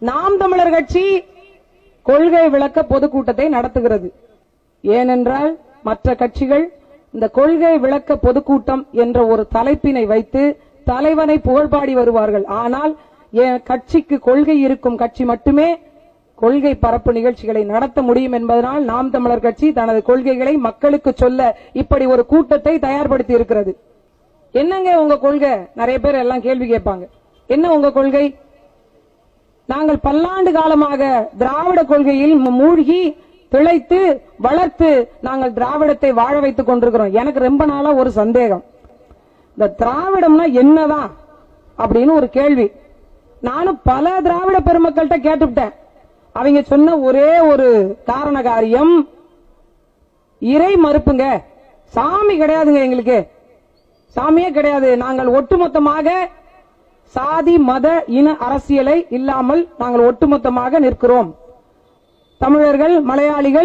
நாம் தமிழர் கட்சி கொள்கை விளக்க பொதுக்கூட்டத்தை நடத்துகிறது ஏனென்றால் மற்ற கட்சிகள் இந்த கொள்கை விளக்க பொதுக்கூட்டம் என்ற ஒரு தலைப்பினை வைத்து தலைவனை புகழ்பாடி வருவார்கள் ஆனால் என் கட்சிக்கு கொள்கை இருக்கும் கட்சி மட்டுமே கொள்கை பரப்பு நிகழ்ச்சிகளை நடத்த முடியும் என்பதனால் நாம் தமிழர் கட்சி தனது கொள்கைகளை மக்களுக்கு சொல்ல இப்படி ஒரு கூட்டத்தை தயார்படுத்தி இருக்கிறது என்னங்க உங்க கொள்கை நிறைய பேர் எல்லாம் கேள்வி கேட்பாங்க என்ன உங்க கொள்கை நாங்கள் பல்லாண்டு காலமாக திராவிட கொள்கையில் மு- மூழ்கி திளைத்து வளர்த்து நாங்கள் திராவிடத்தை வாழ வைத்துக் கொண்டிருக்கிறோம் எனக்கு ரொம்ப நாளா ஒரு சந்தேகம் இந்த திராவிடம்னா என்னதான் அப்படின்னு ஒரு கேள்வி நானும் பல திராவிட பெருமக்கள்கிட்ட கேட்டுவிட்டேன் அவங்க சொன்ன ஒரே ஒரு காரண காரியம் இறை மறுப்புங்க சாமி கிடையாதுங்க எங்களுக்கு சாமியே கிடையாது நாங்கள் ஒட்டுமொத்தமாக சாதி மத இன அரசியலை இல்லாமல் நாங்கள் ஒட்டுமொத்தமாக நிற்கிறோம் தமிழர்கள் மலையாளிகள்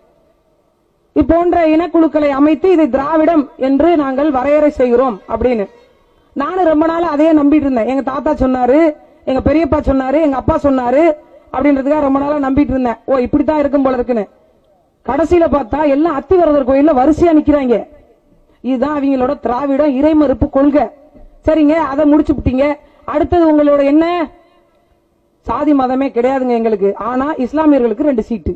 இப்போன்ற இனக்குழுக்களை அமைத்து இது திராவிடம் என்று நாங்கள் வரையறை செய்கிறோம் அப்படின்னு நானும் ரொம்ப நாள் அதையே நம்பிட்டு இருந்தேன் எங்க தாத்தா சொன்னாரு எங்க பெரியப்பா சொன்னாரு எங்க அப்பா சொன்னாரு அப்படின்றதுக்காக ரொம்ப நாளா நம்பிட்டு இருந்தேன் ஓ இப்படித்தான் இருக்கும் போல இருக்குன்னு கடைசியில பார்த்தா எல்லாம் அத்திவரதர் கோயில்ல வரிசையா நிக்கிறாங்க இதுதான் அவங்களோட திராவிடம் இறைமறுப்பு கொள்கை சரிங்க அதை முடிச்சு விட்டீங்க அடுத்தது உங்களோட என்ன சாதி மதமே கிடையாதுங்க எங்களுக்கு ஆனா இஸ்லாமியர்களுக்கு ரெண்டு சீட்டு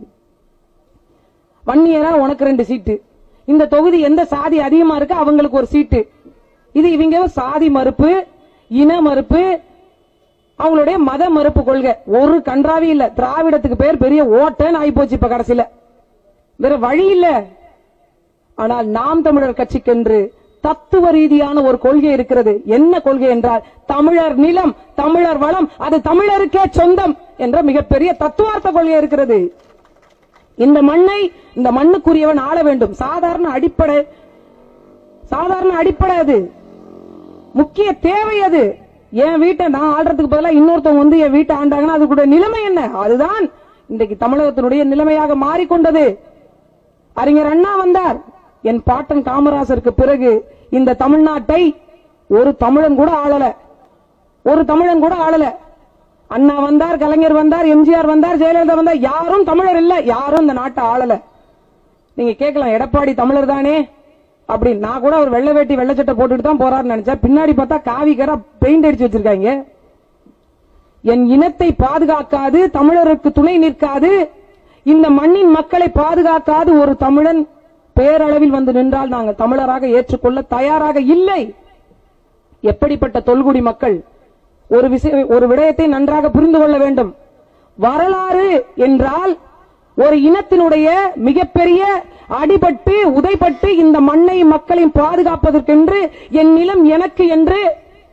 வன்னியரா உனக்கு ரெண்டு சீட்டு இந்த தொகுதி எந்த சாதி அதிகமா இருக்கு அவங்களுக்கு ஒரு சீட்டு இது இவங்க சாதி மறுப்பு இன மறுப்பு அவங்களுடைய மத மறுப்பு கொள்கை ஒரு கன்றாவி இல்ல திராவிடத்துக்கு பேர் பெரிய ஓட்டன்னு ஆகி போச்சு இப்ப கடைசியில வேற வழி இல்ல ஆனால் நாம் தமிழர் கட்சிக்கென்று தத்துவ ரீதியான ஒரு கொள்கை இருக்கிறது என்ன கொள்கை என்றால் தமிழர் நிலம் தமிழர் வளம் அது தமிழருக்கே சொந்தம் என்ற மிகப்பெரிய தத்துவார்த்த கொள்கை இருக்கிறது இந்த மண்ணை இந்த மண்ணுக்குரியவன் ஆள வேண்டும் சாதாரண அடிப்படை சாதாரண அடிப்படை அது முக்கிய தேவை அது என் வீட்டை நான் ஆடுறதுக்கு பதிலா இன்னொருத்தவங்க வந்து என் வீட்டை ஆண்டாங்கன்னா அதுக்குடைய நிலைமை என்ன அதுதான் இன்றைக்கு தமிழகத்தினுடைய நிலைமையாக மாறிக்கொண்டது அறிஞர் அண்ணா வந்தார் என் பாட்டன் காமராசருக்கு பிறகு இந்த தமிழ்நாட்டை ஒரு தமிழன் கூட ஆளல ஒரு தமிழன் கூட ஆளல அண்ணா வந்தார் கலைஞர் வந்தார் எம்ஜிஆர் வந்தார் ஜெயலலிதா வந்தார் யாரும் தமிழர் இல்ல யாரும் இந்த நாட்டை ஆளல நீங்க கேட்கலாம் எடப்பாடி தமிழர் தானே அப்படி நான் கூட ஒரு வெள்ளை வேட்டி வெள்ளை சட்டை போட்டுட்டு தான் போறாருன்னு நினைச்சேன் பின்னாடி பார்த்தா காவி கரா பெயிண்ட் அடிச்சு வச்சிருக்காங்க என் இனத்தை பாதுகாக்காது தமிழருக்கு துணை நிற்காது இந்த மண்ணின் மக்களை பாதுகாக்காது ஒரு தமிழன் பேரளவில் வந்து நின்றால் நாங்கள் தமிழராக ஏற்றுக்கொள்ள தயாராக இல்லை எப்படிப்பட்ட தொல்குடி மக்கள் ஒரு விஷய ஒரு விடயத்தை நன்றாக புரிந்து கொள்ள வேண்டும் வரலாறு என்றால் ஒரு இனத்தினுடைய மிகப்பெரிய அடிபட்டு உதைப்பட்டு இந்த மண்ணை மக்களையும் பாதுகாப்பதற்கென்று என் நிலம் எனக்கு என்று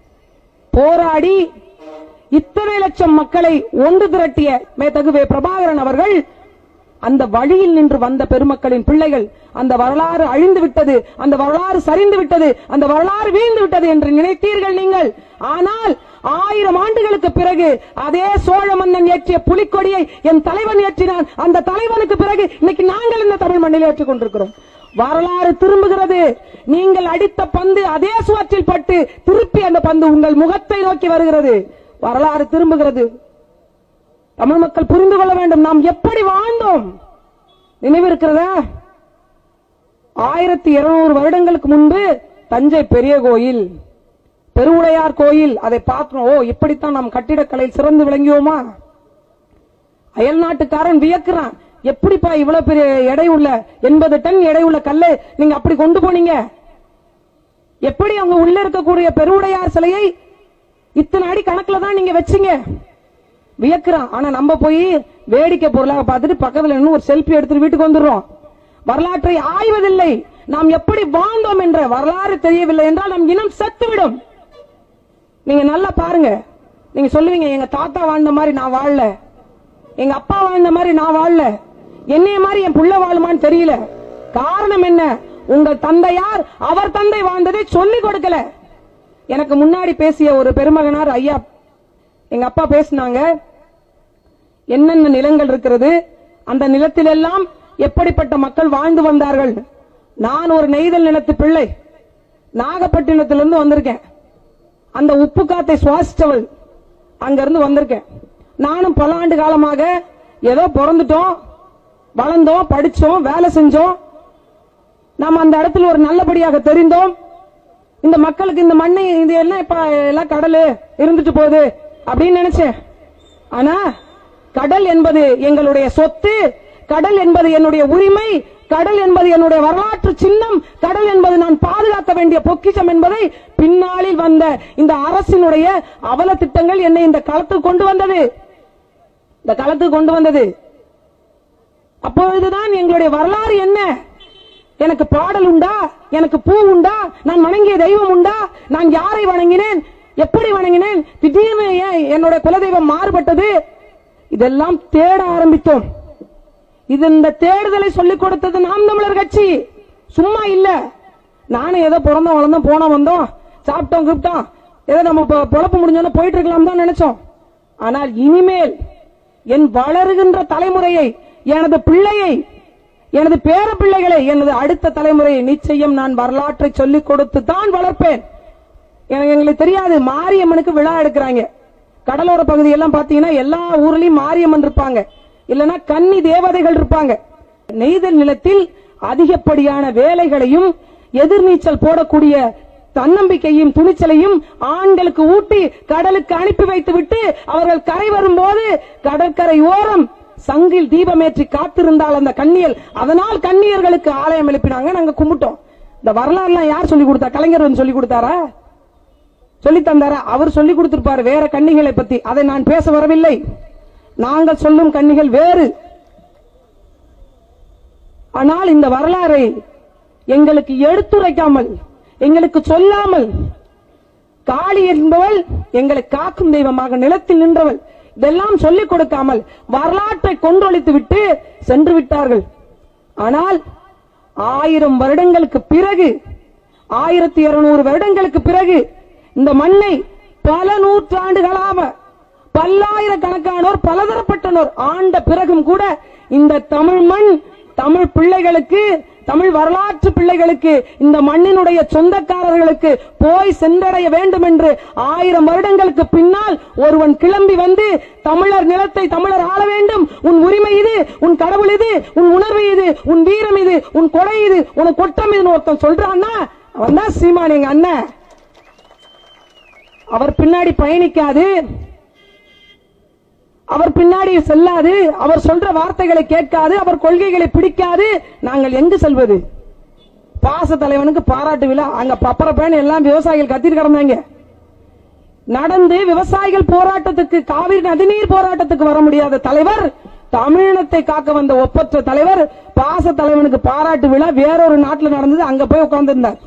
போராடி இத்தனை லட்சம் மக்களை ஒன்று திரட்டிய மேதகுவே பிரபாகரன் அவர்கள் அந்த வழியில் நின்று வந்த பெருமக்களின் பிள்ளைகள் அந்த வரலாறு அழிந்து விட்டது அந்த வரலாறு சரிந்து விட்டது அந்த வரலாறு வீழ்ந்து விட்டது என்று நினைத்தீர்கள் நீங்கள் ஆனால் ஆயிரம் ஆண்டுகளுக்கு பிறகு அதே சோழ மன்னன் ஏற்றிய புலிக்கொடியை என் தலைவன் ஏற்றினான் அந்த தலைவனுக்கு பிறகு இன்னைக்கு நாங்கள் இந்த தமிழ் மண்ணில் ஏற்றுக் கொண்டிருக்கிறோம் வரலாறு திரும்புகிறது நீங்கள் அடித்த பந்து அதே சுவற்றில் பட்டு திருப்பி அந்த பந்து உங்கள் முகத்தை நோக்கி வருகிறது வரலாறு திரும்புகிறது தமிழ் மக்கள் புரிந்து கொள்ள வேண்டும் நாம் எப்படி வாழ்ந்தோம் நினைவு இருக்கிறதா ஆயிரத்தி இருநூறு வருடங்களுக்கு முன்பு தஞ்சை பெரிய கோயில் பெருவுடையார் கோயில் அதை பார்க்கிறோம் ஓ இப்படித்தான் நாம் கட்டிடக்கலை சிறந்து விளங்கியோமா அயல் நாட்டுக்காரன் வியக்கிறான் எப்படிப்பா இவ்வளவு பெரிய எடை உள்ள எண்பது டன் எடை உள்ள கல்லை நீங்க அப்படி கொண்டு போனீங்க எப்படி அங்க உள்ள இருக்கக்கூடிய பெருவுடையார் சிலையை இத்தனை அடி கணக்குல தான் நீங்க வச்சீங்க வியக்கிறான் ஆனா நம்ம போய் வேடிக்கை பொருளாக பார்த்துட்டு பக்கத்துல நின்னு ஒரு செல்ஃபி எடுத்துட்டு வீட்டுக்கு வந்துடுறோம் வரலாற்றை ஆய்வதில்லை நாம் எப்படி வாழ்ந்தோம் என்ற வரலாறு தெரியவில்லை என்றால் நம் இனம் செத்துவிடும் நீங்க நல்லா பாருங்க நீங்க சொல்லுவீங்க எங்க தாத்தா வாழ்ந்த மாதிரி நான் வாழல எங்க அப்பா வாழ்ந்த மாதிரி நான் வாழல என்னைய மாதிரி என் புள்ள வாழுமான்னு தெரியல காரணம் என்ன உங்கள் தந்தையார் அவர் தந்தை வாழ்ந்ததை சொல்லிக் கொடுக்கல எனக்கு முன்னாடி பேசிய ஒரு பெருமகனார் ஐயா எங்க அப்பா பேசினாங்க என்னென்ன நிலங்கள் இருக்கிறது அந்த நிலத்திலெல்லாம் எப்படிப்பட்ட மக்கள் வாழ்ந்து வந்தார்கள் நான் ஒரு நெய்தல் நிலத்து பிள்ளை நாகப்பட்டினத்திலிருந்து வந்திருக்கேன் அந்த உப்பு காத்தை சுவாசிச்சவள் அங்கிருந்து வந்திருக்கேன் நானும் பல ஆண்டு காலமாக ஏதோ பிறந்துட்டோம் வளர்ந்தோம் படிச்சோம் வேலை செஞ்சோம் நாம் அந்த இடத்துல ஒரு நல்லபடியாக தெரிந்தோம் இந்த மக்களுக்கு இந்த மண்ணை இது எல்லாம் இப்ப எல்லாம் கடல் இருந்துட்டு போகுது அப்படின்னு நினைச்சேன் ஆனா கடல் என்பது எங்களுடைய சொத்து கடல் என்பது என்னுடைய உரிமை கடல் என்பது என்னுடைய வரலாற்று சின்னம் கடல் என்பது நான் பாதுகாக்க வேண்டிய பொக்கிஷம் என்பதை பின்னாளில் வந்த இந்த அரசினுடைய அவல திட்டங்கள் என்னை இந்த களத்துக்கு கொண்டு வந்தது இந்த களத்துக்கு கொண்டு வந்தது அப்பொழுதுதான் எங்களுடைய வரலாறு என்ன எனக்கு பாடல் உண்டா எனக்கு பூ உண்டா நான் வணங்கிய தெய்வம் உண்டா நான் யாரை வணங்கினேன் எப்படி வணங்கினேன் திடீர்னு ஏன் என்னுடைய குலதெய்வம் மாறுபட்டது இதெல்லாம் தேட ஆரம்பித்தோம் இது இந்த தேடுதலை சொல்லிக் கொடுத்தது நாம் தமிழர் கட்சி சும்மா இல்ல நானும் ஏதோ பிறந்தோம் வளர்ந்தோம் போனோம் வந்தோம் சாப்பிட்டோம் கூப்பிட்டோம் ஏதோ நம்ம பொ- பொழப்பு முடிஞ்சோன்னு போயிட்டு இருக்கலாம் தான் நினைச்சோம் ஆனால் இனிமேல் என் வளருகின்ற தலைமுறையை எனது பிள்ளையை எனது பேர பிள்ளைகளை எனது அடுத்த தலைமுறையை நிச்சயம் நான் வரலாற்றை சொல்லிக் கொடுத்து தான் வளர்ப்பேன் எனக்கு எங்களுக்கு தெரியாது மாரியம்மனுக்கு விழா எடுக்கிறாங்க கடலோர பகுதி எல்லாம் பாத்தீங்கன்னா எல்லா ஊர்லயும் மாரியம்மன் இருப்பாங்க இல்லனா கன்னி தேவதைகள் இருப்பாங்க நெய்தல் நிலத்தில் அதிகப்படியான வேலைகளையும் எதிர்நீச்சல் போடக்கூடிய தன்னம்பிக்கையும் துணிச்சலையும் ஆண்களுக்கு ஊட்டி கடலுக்கு அனுப்பி வைத்து விட்டு அவர்கள் கரை வரும்போது கடற்கரை ஓரம் சங்கில் தீபமேற்றி காத்திருந்தால் அந்த கண்ணியல் அதனால் கண்ணியர்களுக்கு ஆலயம் எழுப்பினாங்க நாங்க கும்பிட்டோம் இந்த வரலாறுலாம் யார் சொல்லி கொடுத்தா கலைஞர் வந்து சொல்லி கொடுத்தாரா சொல்லி தந்தாரா அவர் சொல்லி கொடுத்திருப்பாரு வேற கன்னிகளை பத்தி அதை நான் பேச வரவில்லை நாங்கள் சொல்லும் கன்னிகள் வேறு ஆனால் இந்த வரலாறை எங்களுக்கு எடுத்துரைக்காமல் எங்களுக்கு சொல்லாமல் காளி என்பவள் எங்களை காக்கும் தெய்வமாக நிலத்தில் நின்றவள் இதெல்லாம் சொல்லிக் கொடுக்காமல் வரலாற்றை கொன்றொழித்து விட்டு சென்று விட்டார்கள் ஆனால் ஆயிரம் வருடங்களுக்கு பிறகு ஆயிரத்தி இருநூறு வருடங்களுக்கு பிறகு இந்த மண்ணை பல நூற்றாண்டுகளாக பல்லாயிரக்கணக்கானோர் பலதரப்பட்டனோர் ஆண்ட பிறகும் கூட இந்த தமிழ் மண் தமிழ் பிள்ளைகளுக்கு தமிழ் வரலாற்று பிள்ளைகளுக்கு இந்த மண்ணினுடைய சொந்தக்காரர்களுக்கு போய் சென்றடைய வேண்டும் என்று ஆயிரம் வருடங்களுக்கு பின்னால் ஒருவன் கிளம்பி வந்து தமிழர் நிலத்தை தமிழர் ஆள வேண்டும் உன் உரிமை இது உன் கடவுள் இது உன் உணர்வு இது உன் வீரம் இது உன் கொடை இது உன் கொட்டம் இதுன்னு ஒருத்தன் சொல்றான்னா அவன் தான் சீமான் எங்க அண்ணன் அவர் பின்னாடி பயணிக்காது அவர் பின்னாடி செல்லாது அவர் சொல்ற வார்த்தைகளை கேட்காது அவர் கொள்கைகளை பிடிக்காது நாங்கள் எங்கு செல்வது பாச தலைவனுக்கு பாராட்டு விழா அங்க பப்பரப்பேன் எல்லாம் விவசாயிகள் கத்திட்டு கிடந்தாங்க நடந்து விவசாயிகள் போராட்டத்துக்கு காவிரி நதிநீர் போராட்டத்துக்கு வர முடியாத தலைவர் தமிழினத்தை காக்க வந்த ஒப்பற்ற தலைவர் பாச தலைவனுக்கு பாராட்டு விழா வேறொரு நாட்டுல நடந்தது அங்க போய் உட்கார்ந்திருந்தார்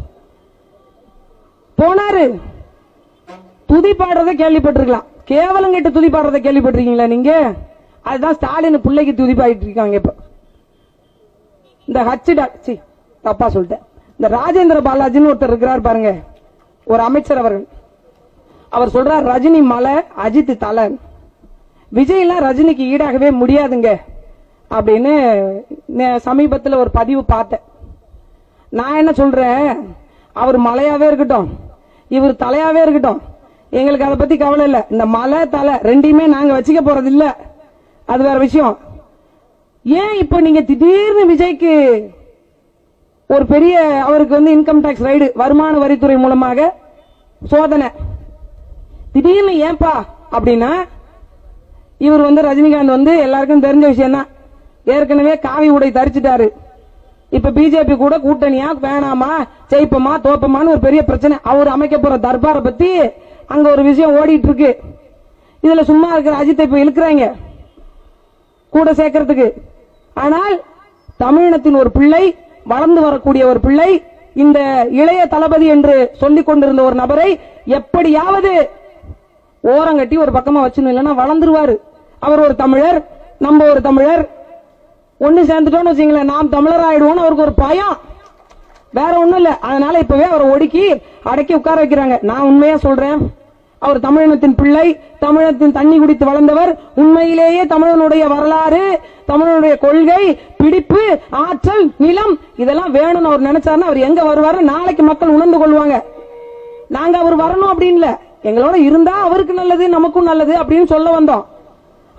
போனாரு துதி பாடுறதை கேள்விப்பட்டிருக்கலாம் கேவலம் கேட்டு துதி பாடுறதை கேள்விப்பட்டிருக்கீங்களா நீங்க அதுதான் ஸ்டாலின் பிள்ளைக்கு துதி பாடிட்டு இருக்காங்க இப்ப இந்த ஹச்சு சி தப்பா சொல்லிட்டேன் இந்த ராஜேந்திர பாலாஜின்னு ஒருத்தர் இருக்கிறார் பாருங்க ஒரு அமைச்சர் அவர்கள் அவர் சொல்றார் ரஜினி மலை அஜித் தலை விஜய்லாம் ரஜினிக்கு ஈடாகவே முடியாதுங்க அப்படின்னு நே- சமீபத்துல ஒரு பதிவு பார்த்தேன் நான் என்ன சொல்றேன் அவர் மலையாவே இருக்கட்டும் இவர் தலையாவே இருக்கட்டும் எங்களுக்கு அதை பத்தி கவலை இல்ல இந்த மலை தலை ரெண்டையுமே நாங்க வச்சுக்க போறது இல்ல அது வேற விஷயம் ஏன் இப்போ நீங்க திடீர்னு விஜய்க்கு ஒரு பெரிய அவருக்கு வந்து இன்கம் டாக்ஸ் ரைடு வருமான வரித்துறை மூலமாக சோதனை திடீர்னு ஏன்பா அப்படின்னா இவர் வந்து ரஜினிகாந்த் வந்து எல்லாருக்கும் தெரிஞ்ச விஷயம் தான் ஏற்கனவே காவி உடை தரிச்சிட்டாரு இப்ப பிஜேபி கூட கூட்டணியா வேணாமா ஜெயிப்போமா தோப்பமான்னு ஒரு பெரிய பிரச்சனை அவர் அமைக்க போற தர்பாரை பத்தி அங்க ஒரு விஷயம் ஓடிட்டு இருக்கு இதுல சும்மா இருக்கிற அஜித்தை இப்ப இழுக்கிறாங்க கூட சேர்க்கறதுக்கு ஆனால் தமிழினத்தின் ஒரு பிள்ளை வளர்ந்து வரக்கூடிய ஒரு பிள்ளை இந்த இளைய தளபதி என்று சொல்லிக் கொண்டிருந்த ஒரு நபரை எப்படியாவது ஓரங்கட்டி ஒரு பக்கமா வச்சுன்னு இல்லைன்னா வளர்ந்துருவாரு அவர் ஒரு தமிழர் நம்ம ஒரு தமிழர் ஒண்ணு சேர்ந்துட்டோம்னு வச்சுங்களேன் நாம் தமிழர் ஆயிடுவோம்னு அவருக்கு ஒரு பயம் வேற ஒண்ணும் இல்ல அதனால இப்பவே அவரை ஒடுக்கி அடக்கி உட்கார வைக்கிறாங்க நான் உண்மையா சொல்றேன் அவர் தமிழினத்தின் பிள்ளை தமிழத்தின் தண்ணி குடித்து வளர்ந்தவர் உண்மையிலேயே தமிழனுடைய வரலாறு தமிழனுடைய கொள்கை பிடிப்பு ஆற்றல் நிலம் இதெல்லாம் வேணும்னு அவர் நினைச்சாருன்னா அவர் எங்க வருவாரு நாளைக்கு மக்கள் உணர்ந்து கொள்வாங்க நாங்க அவர் வரணும் அப்படின்னு இல்ல எங்களோட இருந்தா அவருக்கு நல்லது நமக்கும் நல்லது அப்படின்னு சொல்ல வந்தோம்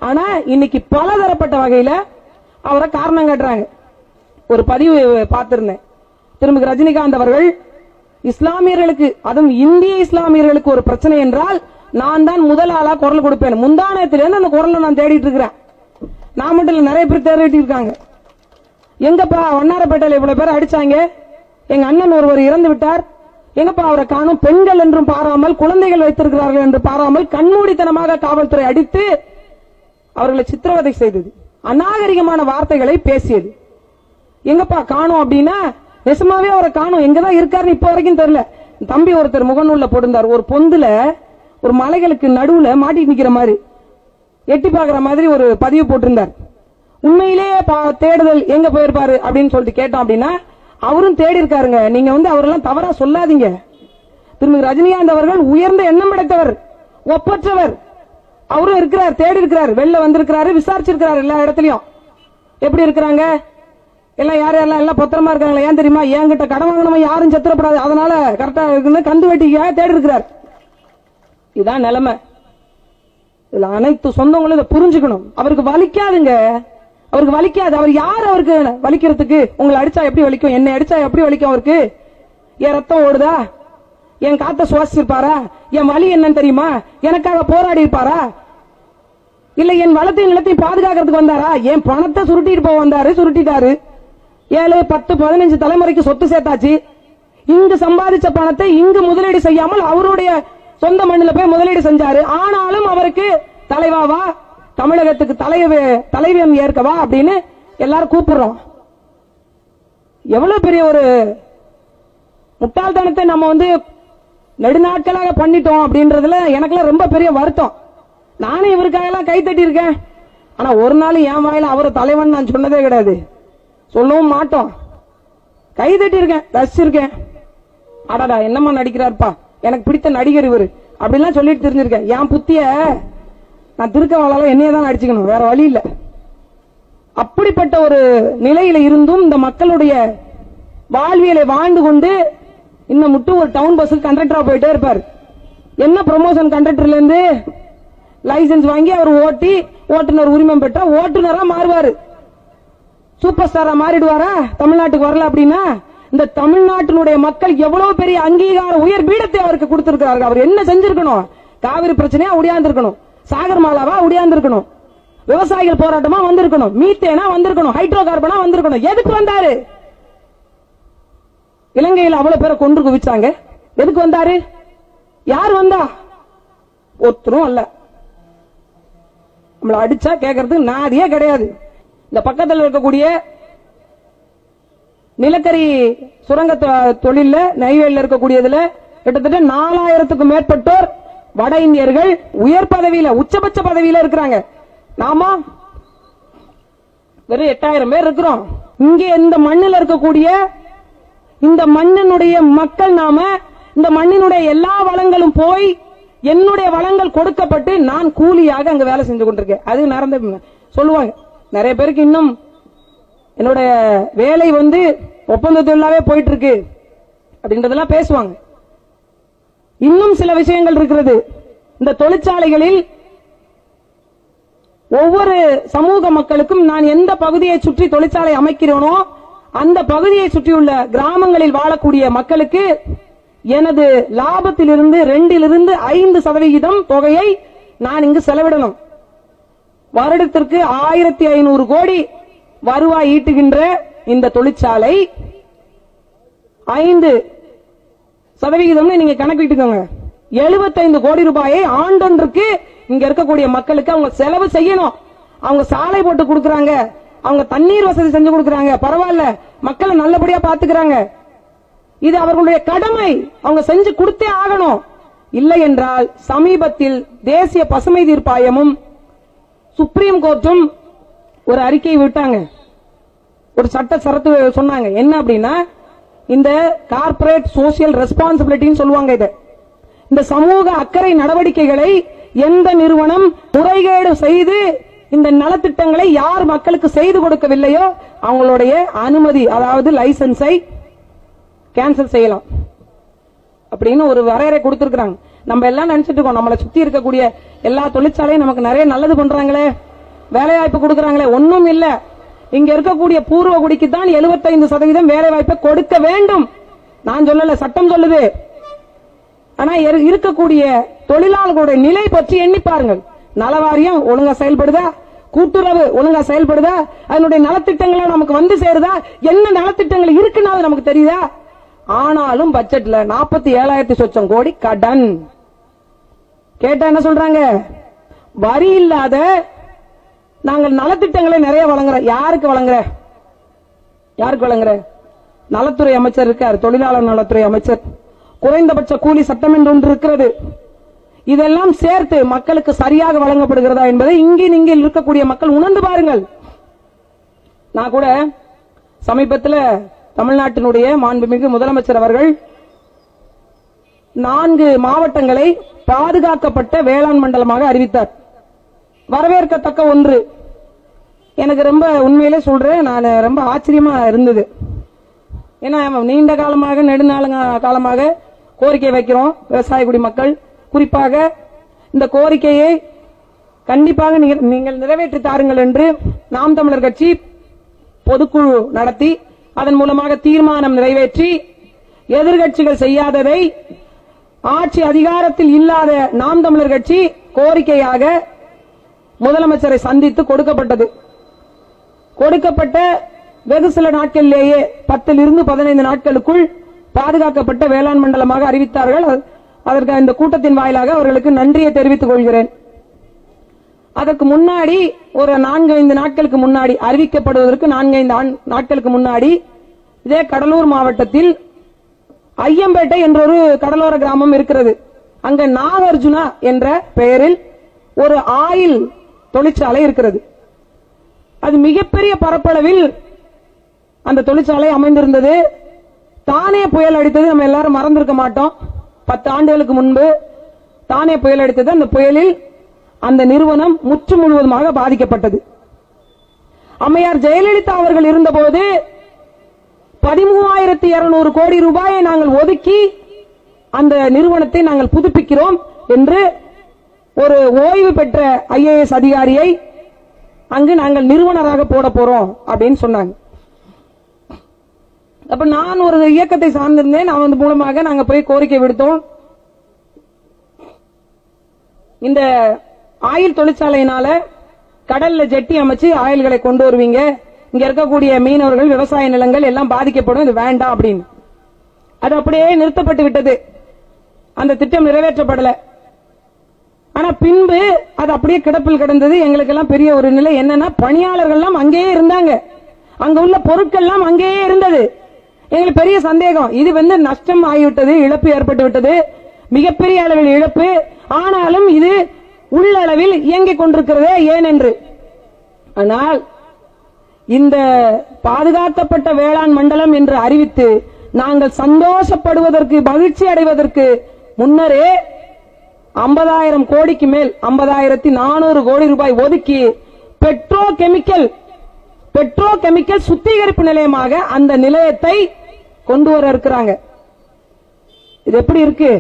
ஆனா இன்னைக்கு பலதரப்பட்ட வகையில அவரை காரணம் காட்டுறாங்க ஒரு பதிவு பார்த்திருந்தேன் திரும்ப ரஜினிகாந்த் அவர்கள் இஸ்லாமியர்களுக்கு அதுவும் இந்திய இஸ்லாமியர்களுக்கு ஒரு பிரச்சனை என்றால் நான் தான் முதல் ஆளா குரல் கொடுப்பேன் முந்தானத்திலிருந்து அந்த குரலை நான் தேடிட்டு இருக்கிறேன் நான் மட்டும் இல்ல நிறைய பேர் தேடிட்டு இருக்காங்க எங்கப்பா வண்ணாரப்பேட்டையில இவ்வளவு பேர் அடிச்சாங்க எங்க அண்ணன் ஒருவர் இறந்து விட்டார் எங்கப்பா அவரை காணும் பெண்கள் என்றும் பாராமல் குழந்தைகள் வைத்திருக்கிறார்கள் என்று பாராமல் கண்மூடித்தனமாக காவல்துறை அடித்து அவர்களை சித்திரவதை செய்தது அநாகரிகமான வார்த்தைகளை பேசியது எங்கப்பா காணோம் அப்படின்னா நிஜமாவே அவரை காணோம் எங்கதான் இருக்காருன்னு இப்ப வரைக்கும் தெரியல தம்பி ஒருத்தர் முகநூல்ல போட்டிருந்தார் ஒரு பொந்துல ஒரு மலைகளுக்கு நடுவுல மாட்டிட்டு நிக்கிற மாதிரி எட்டி பாக்குற மாதிரி ஒரு பதிவு போட்டிருந்தார் உண்மையிலேயே பா- தேடுதல் எங்க போயிருப்பாரு அப்படின்னு சொல்லிட்டு கேட்டோம் அப்படின்னா அவரும் தேடி இருக்காருங்க நீங்க வந்து அவரெல்லாம் தவறா சொல்லாதீங்க திருமதி ரஜினிகாந்த் அவர்கள் உயர்ந்த எண்ணம் படைத்தவர் ஒப்பற்றவர் அவரும் இருக்கிறார் தேடி இருக்கிறார் வெளில வந்திருக்கிறாரு விசாரிச்சிருக்கிறார் எல்லா இடத்துலயும் எப்படி இருக்கிறாங்க எல்லாம் யார் யாரெல்லாம் எல்லாம் பத்திரமா இருக்காங்களா ஏன் தெரியுமா என்கிட்ட கடன் வாங்கினவன் யாரும் செத்துறப்படாது அதனால கரெக்டா இருக்குன்னு கந்து வெட்டிக்காக தேடி இருக்கிறார் இதான் நிலைமை இதுல அனைத்து சொந்தங்களும் இதை புரிஞ்சுக்கணும் அவருக்கு வலிக்காதுங்க அவருக்கு வலிக்காது அவர் யார் அவருக்கு வலிக்கிறதுக்கு உங்களை அடிச்சா எப்படி வலிக்கும் என்னை அடிச்சா எப்படி வலிக்கும் அவருக்கு என் ரத்தம் ஓடுதா என் காத்த சுவாசிச்சிருப்பாரா என் வலி என்னன்னு தெரியுமா எனக்காக போராடி இருப்பாரா இல்ல என் வளத்தையும் நிலத்தையும் பாதுகாக்கிறதுக்கு வந்தாரா என் பணத்தை சுருட்டிட்டு போக வந்தாரு சுருட்டிட்டாரு ஏழு பத்து பதினஞ்சு தலைமுறைக்கு சொத்து சேர்த்தாச்சு இங்கு சம்பாதிச்ச பணத்தை இங்கு முதலீடு செய்யாமல் அவருடைய சொந்த மண்ணில் போய் முதலீடு செஞ்சாரு ஆனாலும் அவருக்கு தலைவாவா தமிழகத்துக்கு தலைவ தலைவன் ஏற்கவா அப்படின்னு எல்லாரும் கூப்பிடுறோம் எவ்வளவு பெரிய ஒரு முட்டாள்தனத்தை நம்ம வந்து நெடுநாட்களாக பண்ணிட்டோம் அப்படின்றதுல எனக்குலாம் ரொம்ப பெரிய வருத்தம் நானும் இவருக்காக எல்லாம் கை தட்டி இருக்கேன் ஆனா ஒரு நாள் என் வாயில அவர் தலைவன் நான் சொன்னதே கிடையாது சொல்லவும் மாட்டோம் கை தட்டி இருக்கேன் ரசிச்சிருக்கேன் அடடா என்னம்மா நடிக்கிறாருப்பா எனக்கு பிடித்த நடிகர் இவரு அப்படிலாம் சொல்லிட்டு தெரிஞ்சிருக்கேன் என் புத்திய நான் திருக்கவாளால என்னைய தான் அடிச்சுக்கணும் வேற வழி இல்ல அப்படிப்பட்ட ஒரு நிலையில இருந்தும் இந்த மக்களுடைய வாழ்வியலை வாழ்ந்து கொண்டு இன்னும் மட்டும் ஒரு டவுன் பஸ்ஸுக்கு கண்டக்டரா போயிட்டே இருப்பார் என்ன ப்ரொமோஷன் கண்டக்டர்ல இருந்து லைசென்ஸ் வாங்கி அவர் ஓட்டி ஓட்டுநர் உரிமம் பெற்றா ஓட்டுநரா மாறுவாரு சூப்பர் ஸ்டாரா மாறிடுவாரா தமிழ்நாட்டுக்கு வரல அப்படின்னா இந்த தமிழ்நாட்டினுடைய மக்கள் எவ்வளவு பெரிய அங்கீகார உயர் பீடத்தை அவருக்கு கொடுத்திருக்கிறார்கள் அவர் என்ன செஞ்சிருக்கணும் காவிரி பிரச்சனையா உடையாந்திருக்கணும் சாகர் மாலாவா உடையாந்திருக்கணும் விவசாயிகள் போராட்டமா வந்திருக்கணும் மீத்தேனா வந்திருக்கணும் ஹைட்ரோ கார்பனா வந்திருக்கணும் எதுக்கு வந்தாரு இலங்கையில் அவ்வளவு பேரை கொன்று குவிச்சாங்க எதுக்கு வந்தாரு யார் வந்தா ஒருத்தரும் அல்ல நம்மள அடிச்சா கேட்கறதுக்கு நாதியே கிடையாது இந்த பக்கத்தில் இருக்கக்கூடிய நிலக்கரி சுரங்க தொ- தொழில்ல நெய்வேலியில் இருக்கக்கூடியதுல கிட்டத்தட்ட நாலாயிரத்துக்கும் மேற்பட்டோர் வட இந்தியர்கள் உயர் பதவியில உச்சபட்ச பதவியில இருக்கிறாங்க நாம வெறும் எட்டாயிரம் பேர் இருக்கிறோம் இங்கே இந்த மண்ணில் இருக்கக்கூடிய இந்த மண்ணினுடைய மக்கள் நாம இந்த மண்ணினுடைய எல்லா வளங்களும் போய் என்னுடைய வளங்கள் கொடுக்கப்பட்டு நான் கூலியாக அங்க வேலை செஞ்சு கொண்டிருக்கேன் அது நடந்த சொல்லுவாங்க நிறைய பேருக்கு இன்னும் என்னோட வேலை வந்து ஒப்பந்த தொழிலாவே போயிட்டு இருக்கு அப்படின்றதெல்லாம் பேசுவாங்க இன்னும் சில விஷயங்கள் இருக்கிறது இந்த தொழிற்சாலைகளில் ஒவ்வொரு சமூக மக்களுக்கும் நான் எந்த பகுதியை சுற்றி தொழிற்சாலை அமைக்கிறேனோ அந்த பகுதியை சுற்றியுள்ள கிராமங்களில் வாழக்கூடிய மக்களுக்கு எனது லாபத்திலிருந்து ரெண்டிலிருந்து ஐந்து சதவிகிதம் தொகையை நான் இங்கு செலவிடணும் வருடத்திற்கு ஆயிரத்தி ஐநூறு கோடி வருவாய் ஈட்டுகின்ற இந்த தொழிற்சாலை ஐந்து சதவிகிதம்னு நீங்க கணக்கிட்டுக்கோங்க 75 கோடி ரூபாயை ஆண்டொன்றுக்கு இங்க இருக்கக்கூடிய மக்களுக்கு அவங்க செலவு செய்யணும் அவங்க சாலை போட்டு கொடுக்கறாங்க அவங்க தண்ணீர் வசதி செஞ்சு கொடுக்கறாங்க பரவாயில்ல மக்களை நல்லபடியா பாத்துக்கிறாங்க இது அவர்களுடைய கடமை அவங்க செஞ்சு கொடுத்தே ஆகணும் இல்லை என்றால் சமீபத்தில் தேசிய பசுமை தீர்ப்பாயமும் சுப்ரீம் கோர்ட்டும் ஒரு அறிக்கை விட்டாங்க ஒரு சட்ட சரத்து சொன்னாங்க என்ன அப்படின்னா இந்த கார்ப்பரேட் சோசியல் ரெஸ்பான்சிபிலிட்டின்னு சொல்லுவாங்க இத இந்த சமூக அக்கறை நடவடிக்கைகளை எந்த நிறுவனம் முறைகேடு செய்து இந்த நலத்திட்டங்களை யார் மக்களுக்கு செய்து கொடுக்கவில்லையோ அவங்களுடைய அனுமதி அதாவது லைசன்ஸை கேன்சல் செய்யலாம் அப்படின்னு ஒரு வரையறை கொடுத்திருக்காங்க நம்ம எல்லாம் நினைச்சிட்டு இருக்கோம் நம்மளை சுத்தி இருக்கக்கூடிய எல்லா தொழிற்சாலையும் நமக்கு நிறைய நல்லது பண்றாங்களே வேலை வாய்ப்பு கொடுக்கறாங்களே ஒண்ணும் இல்ல இங்க இருக்கக்கூடிய பூர்வ குடிக்கு தான் 75% சதவீதம் வேலை வாய்ப்பை கொடுக்க வேண்டும் நான் சொல்லல சட்டம் சொல்லுது ஆனா இரு- இருக்கக்கூடிய தொழிலாளர்களுடைய நிலை பற்றி எண்ணி பாருங்கள் நலவாரியம் ஒழுங்கா செயல்படுதா கூட்டுறவு ஒழுங்கா செயல்படுதா அதனுடைய நலத்திட்டங்களை நமக்கு வந்து சேருதா என்ன நலத்திட்டங்கள் இருக்குன்னு அது நமக்கு தெரியுதா ஆனாலும் பட்ஜெட்ல நாற்பத்தி ஏழாயிரத்தி சொச்சம் கோடி கடன் கேட்டா என்ன சொல்றாங்க வரி இல்லாத நாங்கள் நலத்திட்டங்களை நிறைய வழங்குறோம் யாருக்கு வழங்குற யாருக்கு வழங்குற நலத்துறை அமைச்சர் இருக்கார் தொழிலாளர் நலத்துறை அமைச்சர் குறைந்தபட்ச கூலி சட்டம் என்று ஒன்று இருக்கிறது இதெல்லாம் சேர்த்து மக்களுக்கு சரியாக வழங்கப்படுகிறதா என்பதை இங்கே நீங்கள் இருக்கக்கூடிய மக்கள் உணர்ந்து பாருங்கள் நான் கூட சமீபத்தில் தமிழ்நாட்டினுடைய மாண்புமிகு முதலமைச்சர் அவர்கள் நான்கு மாவட்டங்களை பாதுகாக்கப்பட்ட வேளாண் மண்டலமாக அறிவித்தார் வரவேற்கத்தக்க ஒன்று எனக்கு ரொம்ப உண்மையிலே சொல்றேன் நான் ரொம்ப ஆச்சரியமா இருந்தது ஏன்னா நீண்ட காலமாக நெடுநாள காலமாக கோரிக்கை வைக்கிறோம் விவசாய குடி மக்கள் குறிப்பாக இந்த கோரிக்கையை கண்டிப்பாக நீங்க- நீங்கள் நிறைவேற்றி தாருங்கள் என்று நாம் தமிழர் கட்சி பொதுக்குழு நடத்தி அதன் மூலமாக தீர்மானம் நிறைவேற்றி எதிர்கட்சிகள் செய்யாததை ஆட்சி அதிகாரத்தில் இல்லாத நாம் தமிழர் கட்சி கோரிக்கையாக முதலமைச்சரை சந்தித்து கொடுக்கப்பட்டது கொடுக்கப்பட்ட வெகு சில நாட்களிலேயே பத்தில் இருந்து பதினைந்து நாட்களுக்குள் பாதுகாக்கப்பட்ட வேளாண் மண்டலமாக அறிவித்தார்கள் அது- அதற்கு இந்த கூட்டத்தின் வாயிலாக அவர்களுக்கு நன்றியை தெரிவித்துக் கொள்கிறேன் அதற்கு முன்னாடி ஒரு நான்கு ஐந்து நாட்களுக்கு முன்னாடி அறிவிக்கப்படுவதற்கு நான்கு ஐந்து ஆண்- நாட்களுக்கு முன்னாடி இதே கடலூர் மாவட்டத்தில் ஐயம்பேட்டை என்ற ஒரு கடலோர கிராமம் இருக்கிறது அங்க நாகார்ஜுனா என்ற பெயரில் ஒரு ஆயில் தொழிற்சாலை இருக்கிறது அது மிகப்பெரிய பரப்பளவில் அந்த தொழிற்சாலை அமைந்திருந்தது தானே புயல் அடித்தது நம்ம எல்லாரும் மறந்திருக்க மாட்டோம் பத்து ஆண்டுகளுக்கு முன்பு தானே புயல் அடித்தது அந்த புயலில் அந்த நிறுவனம் முற்று முழுவதுமாக பாதிக்கப்பட்டது அம்மையார் ஜெயலலிதா அவர்கள் இருந்தபோது பதிமூவாயிரத்தி இருநூறு கோடி ரூபாயை நாங்கள் ஒதுக்கி அந்த நிறுவனத்தை நாங்கள் புதுப்பிக்கிறோம் என்று ஒரு ஓய்வு பெற்ற ஐஏஎஸ் அதிகாரியை அங்கு நாங்கள் நிறுவனராக போட போறோம் அப்படின்னு சொன்னாங்க அப்ப நான் ஒரு இயக்கத்தை சார்ந்திருந்தேன் அவன் மூலமாக நாங்க போய் கோரிக்கை விடுத்தோம் இந்த ஆயில் தொழிற்சாலையினால கடல்ல ஜெட்டி அமைச்சு ஆயில்களை கொண்டு வருவீங்க இங்க இருக்கக்கூடிய மீனவர்கள் விவசாய நிலங்கள் எல்லாம் பாதிக்கப்படும் இது வேண்டாம் அப்படின்னு அது அப்படியே நிறுத்தப்பட்டு விட்டது அந்த திட்டம் நிறைவேற்றப்படல ஆனா பின்பு அது அப்படியே கிடப்பில் கிடந்தது எங்களுக்கு எல்லாம் பெரிய ஒரு நிலை என்னன்னா பணியாளர்கள் எல்லாம் அங்கேயே இருந்தாங்க அங்க உள்ள பொருட்கள் எல்லாம் அங்கேயே இருந்தது எங்களுக்கு பெரிய சந்தேகம் இது வந்து நஷ்டம் ஆகிவிட்டது இழப்பு ஏற்பட்டு விட்டது மிகப்பெரிய அளவில் இழப்பு ஆனாலும் இது உள்ளளவில் இயங்கிக் கொண்டிருக்கிறதே ஏன் என்று ஆனால் இந்த பாதுகாக்கப்பட்ட வேளாண் மண்டலம் என்று அறிவித்து நாங்கள் சந்தோஷப்படுவதற்கு மகிழ்ச்சி அடைவதற்கு முன்னரே ஐம்பதாயிரம் கோடிக்கு மேல் ஐம்பதாயிரத்தி நானூறு கோடி ரூபாய் ஒதுக்கி பெட்ரோ கெமிக்கல் பெட்ரோ கெமிக்கல் சுத்திகரிப்பு நிலையமாக அந்த நிலையத்தை கொண்டு வர இருக்கிறாங்க இது எப்படி இருக்கு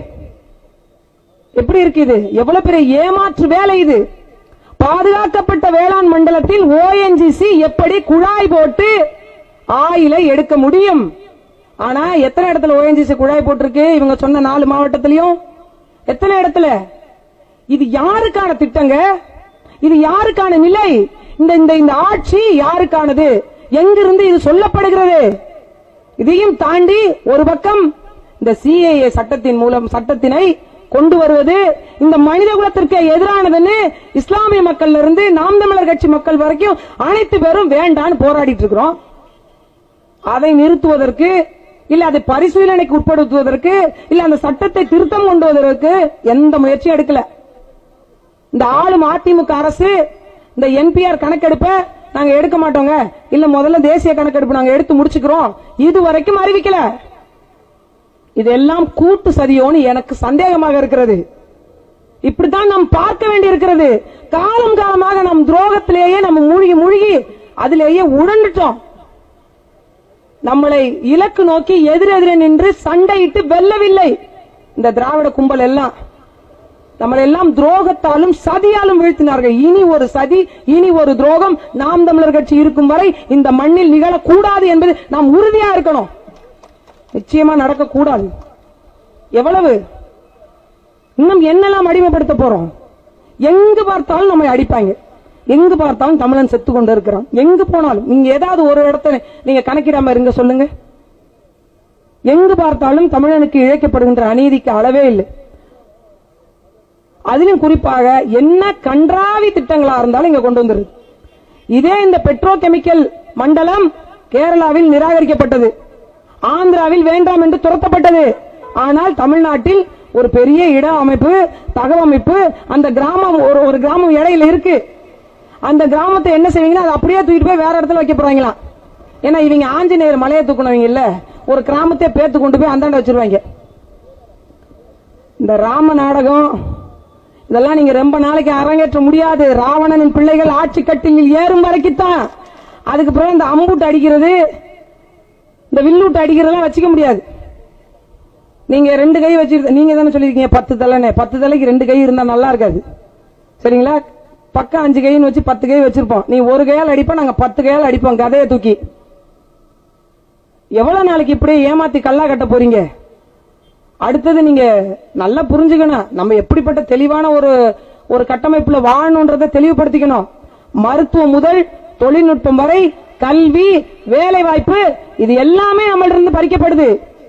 எப்படி இருக்கு இது எவ்வளவு பெரிய ஏமாற்று வேலை இது பாதுகாக்கப்பட்ட வேளாண் மண்டலத்தில் ஓஎன்ஜிசி எப்படி குழாய் போட்டு ஆயிலை எடுக்க முடியும் ஆனா எத்தனை இடத்துல ஓஎன்ஜிசி குழாய் போட்டிருக்கு இவங்க சொன்ன நாலு மாவட்டத்திலையும் எத்தனை இடத்துல இது யாருக்கான திட்டங்க இது யாருக்கான நிலை இந்த இந்த இந்த ஆட்சி யாருக்கானது எங்கிருந்து இது சொல்லப்படுகிறது இதையும் தாண்டி ஒரு பக்கம் இந்த சிஏஏ சட்டத்தின் மூலம் சட்டத்தினை கொண்டு வருவது இந்த மனித குலத்திற்கு எதிரானதுன்னு இஸ்லாமிய மக்கள்ல இருந்து நாம் தமிழர் கட்சி மக்கள் வரைக்கும் அனைத்து பேரும் வேண்டான்னு போராடிட்டு இருக்கிறோம் அதை நிறுத்துவதற்கு இல்ல அதை பரிசீலனைக்கு உட்படுத்துவதற்கு இல்ல அந்த சட்டத்தை திருத்தம் கொண்டு வருவதற்கு எந்த முயற்சியும் எடுக்கல இந்த ஆளும் அதிமுக அரசு இந்த என்பிஆர் கணக்கெடுப்ப நாங்க எடுக்க மாட்டோங்க இல்ல முதல்ல தேசிய கணக்கெடுப்பு நாங்க எடுத்து முடிச்சுக்கிறோம் இது வரைக்கும் அறிவிக்கல இதெல்லாம் கூட்டு சதியோன்னு எனக்கு சந்தேகமாக இருக்கிறது இப்படித்தான் நாம் பார்க்க வேண்டி இருக்கிறது காலம் காலமாக நம் துரோகத்திலேயே நம்ம மூழ்கி மூழ்கி அதிலேயே உழண்டுட்டோம் நம்மளை இலக்கு நோக்கி எதிரெதிரே நின்று சண்டையிட்டு வெல்லவில்லை இந்த திராவிட கும்பல் எல்லாம் நம்மளை எல்லாம் துரோகத்தாலும் சதியாலும் வீழ்த்தினார்கள் இனி ஒரு சதி இனி ஒரு துரோகம் நாம் தமிழர் கட்சி இருக்கும் வரை இந்த மண்ணில் நிகழக்கூடாது என்பது நாம் உறுதியா இருக்கணும் நிச்சயமா நடக்கக்கூடாது எவ்வளவு இன்னும் என்னெல்லாம் அடிமைப்படுத்த போறோம் எங்கு பார்த்தாலும் நம்மை அடிப்பாங்க எங்கு பார்த்தாலும் தமிழன் செத்து கொண்டு இருக்கிறான் எங்கு போனாலும் நீங்க ஏதாவது ஒரு இடத்த நீங்க கணக்கிடாம இருங்க சொல்லுங்க எங்கு பார்த்தாலும் தமிழனுக்கு இழைக்கப்படுகின்ற அநீதிக்கு அளவே இல்லை அதிலும் குறிப்பாக என்ன கன்றாவி திட்டங்களா இருந்தாலும் இங்க கொண்டு வந்துருது இதே இந்த பெட்ரோ கெமிக்கல் மண்டலம் கேரளாவில் நிராகரிக்கப்பட்டது ஆந்திராவில் வேண்டாம் என்று துரத்தப்பட்டது ஆனால் தமிழ்நாட்டில் ஒரு பெரிய இட அமைப்பு தகவமைப்பு அந்த கிராமம் ஒரு ஒரு கிராமம் இடையில இருக்கு அந்த கிராமத்தை என்ன செய்வீங்கன்னா அதை அப்படியே தூக்கிட்டு போய் வேற இடத்துல வைக்க போறாங்களாம் ஏன்னா இவங்க ஆஞ்சநேயர் மலையை தூக்குனவங்க இல்ல ஒரு கிராமத்தை பேத்து கொண்டு போய் அந்தாண்ட வச்சிருவாங்க இந்த ராம நாடகம் இதெல்லாம் நீங்க ரொம்ப நாளைக்கு அரங்கேற்ற முடியாது ராவணனின் பிள்ளைகள் ஆட்சி கட்டிலில் ஏறும் வரைக்குத்தான் அதுக்கு பிறகு இந்த அம்புட்டு அடிக்கிறது இந்த வில்லூட்டு அடிக்கிறதெல்லாம் வச்சுக்க முடியாது நீங்க ரெண்டு கை வச்சிருக்க நீங்க தானே சொல்லிருக்கீங்க பத்து தலைன்னு பத்து தலைக்கு ரெண்டு கை இருந்தா நல்லா இருக்காது சரிங்களா பக்கம் அஞ்சு கைன்னு வச்சு பத்து கை வச்சிருப்போம் நீ ஒரு கையால் அடிப்போம் நாங்க பத்து கையால் அடிப்போம் கதையை தூக்கி எவ்வளவு நாளைக்கு இப்படியே ஏமாத்தி கல்லா கட்ட போறீங்க அடுத்தது நீங்க நல்லா புரிஞ்சுக்கணும் நம்ம எப்படிப்பட்ட தெளிவான ஒரு ஒரு கட்டமைப்புல வாழணுன்றதை தெளிவுபடுத்திக்கணும் மருத்துவம் முதல் தொழில்நுட்பம் வரை கல்வி வேலை வாய்ப்பு இது எல்லாமே நம்மள்ட்ட இருந்து பறிக்கப்படுது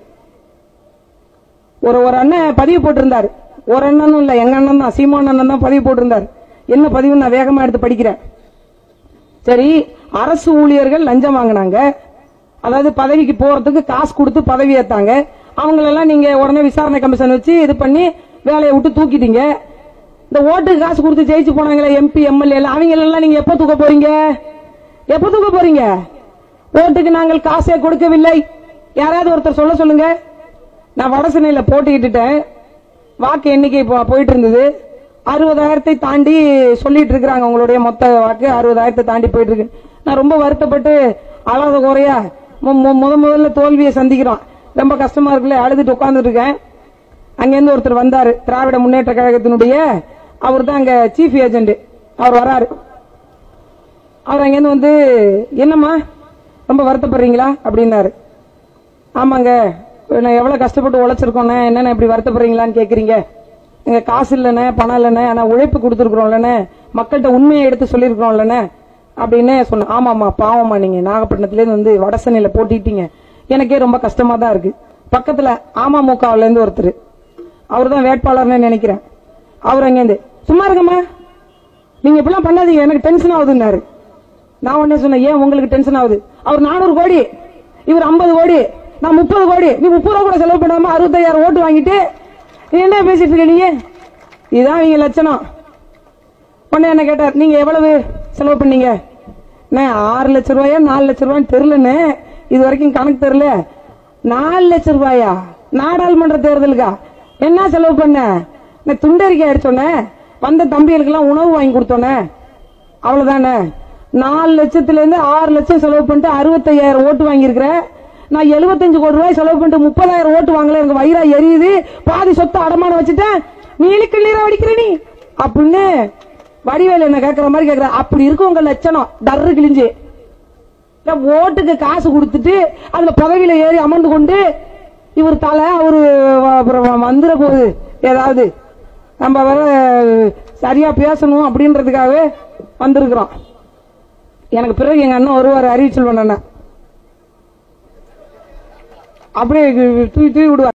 ஒரு ஒரு அண்ணன் பதிவு போட்டிருந்தார் ஒரு அண்ணனும் இல்ல எங்க அண்ணன் தான் சீமான் அண்ணன் தான் பதிவு போட்டிருந்தார் என்ன பதிவு நான் வேகமா எடுத்து படிக்கிறேன் சரி அரசு ஊழியர்கள் லஞ்சம் வாங்கினாங்க அதாவது பதவிக்கு போறதுக்கு காசு கொடுத்து பதவி ஏத்தாங்க அவங்களெல்லாம் நீங்க உடனே விசாரணை கமிஷன் வச்சு இது பண்ணி வேலையை விட்டு தூக்கிட்டீங்க இந்த ஓட்டுக்கு காசு கொடுத்து ஜெயிச்சு போனாங்களே எம்பி எம்எல்ஏ அவங்க எல்லாம் நீங்க எப்ப தூக்க போறீங்க எப்ப தூக்க போறீங்க ஓட்டுக்கு நாங்கள் காசே கொடுக்கவில்லை யாராவது ஒருத்தர் சொல்ல சொல்லுங்க நான் வடசென்னையில போட்டுக்கிட்டுட்டேன் வாக்கு எண்ணிக்கை போ- போயிட்டு இருந்தது அறுபதாயிரத்தை தாண்டி சொல்லிட்டு இருக்கிறாங்க உங்களுடைய மொத்த வாக்கு அறுபதாயிரத்தை தாண்டி போயிட்டு இருக்கு நான் ரொம்ப வருத்தப்பட்டு அழாத குறையா மு- மு- முத முதல்ல தோல்வியை சந்திக்கிறோம் ரொம்ப கஷ்டமா இருக்குல்ல அழுதுட்டு உட்கார்ந்துட்டு இருக்கேன் அங்கிருந்து ஒருத்தர் வந்தாரு திராவிட முன்னேற்ற கழகத்தினுடைய அவர் தான் அங்க சீஃப் ஏஜென்ட் அவர் வராரு அவர் அங்கிருந்து வந்து என்னம்மா ரொம்ப வருத்தப்படுறீங்களா அப்படின்னாரு ஆமாங்க நான் எவ்வளவு கஷ்டப்பட்டு உழைச்சிருக்கோண்ணே என்னென்ன இப்படி வருத்தப்படுறீங்களான்னு கேக்குறீங்க எங்க காசு இல்லைண்ணே பணம் இல்லைண்ணே ஆனா உழைப்பு கொடுத்துருக்குறோம்லண்ணே மக்கள்கிட்ட உண்மையை எடுத்து சொல்லியிருக்கிறோம்லண்ணே அப்படின்னு சொன்னேன் ஆமாமா பாவமா நீங்க நாகப்பட்டினத்துல இருந்து வந்து வடசனையில போட்டிட்டீங்க எனக்கே ரொம்ப கஷ்டமா தான் இருக்கு பக்கத்துல அமமுகவுல இருந்து ஒருத்தர் அவர் தான் வேட்பாளர்னு நினைக்கிறேன் அவர் அங்கேருந்து சும்மா இருக்கம்மா நீங்க இப்படிலாம் பண்ணாதீங்க எனக்கு டென்ஷன் ஆகுதுன்னாரு நான் உடனே சொன்னேன் ஏன் உங்களுக்கு டென்ஷன் ஆகுது அவர் நானூறு கோடி இவர் 50 கோடி நான் முப்பது கோடி நீ முப்பது ரூபா கூட செலவு பண்ணாம அறுபத்தாயிரம் ஓட்டு வாங்கிட்டு நீ என்ன பேசிட்டு இருக்க நீங்க இதுதான் இவங்க லட்சணம் உடனே என்ன கேட்டார் நீங்க எவ்வளவு செலவு பண்ணீங்க நான் ஆறு லட்சம் ரூபாயா நாலு லட்சம் ரூபான்னு தெரியலன்னு இது வரைக்கும் கணக்கு தெரியல நாலு லட்சம் ரூபாயா நாடாளுமன்ற தேர்தலுக்கா என்ன செலவு பண்ண நான் துண்டறிக்கை அடிச்சோன்னே வந்த தம்பிகளுக்கெல்லாம் உணவு வாங்கி கொடுத்தோன்னே அவ்வளவுதானே நாலு லட்சத்துல இருந்து ஆறு லட்சம் செலவு பண்ணிட்டு அறுபத்தையாயிரம் ஓட்டு வாங்கியிருக்கிறேன் நான் 75 கோடி ரூபாய் செலவு பண்ணிட்டு முப்பதாயிரம் ஓட்டு வாங்கல எனக்கு வயிறா எரியுது பாதி சொத்தை அடமானம் வச்சுட்டேன் நீ இழுக்கு நீரா வடிக்கிற நீ அப்படின்னு வடிவேலு என்ன கேக்குற மாதிரி கேக்குற அப்படி இருக்கும் உங்க லட்சணம் டர்ரு கிழிஞ்சு இல்ல ஓட்டுக்கு காசு கொடுத்துட்டு அதுல பதவியில ஏறி அமர்ந்து கொண்டு இவர் தலை அவரு வ- அப்புறம் வந்துட போகுது ஏதாவது நம்ம வேற சரியா பேசணும் அப்படின்றதுக்காகவே வந்திருக்கிறோம் எனக்கு பிறகு எங்க அண்ணன் வருவார் அறிவிச்சல் பண்ண அப்படியே தூக்கி தூக்கி விடுவார்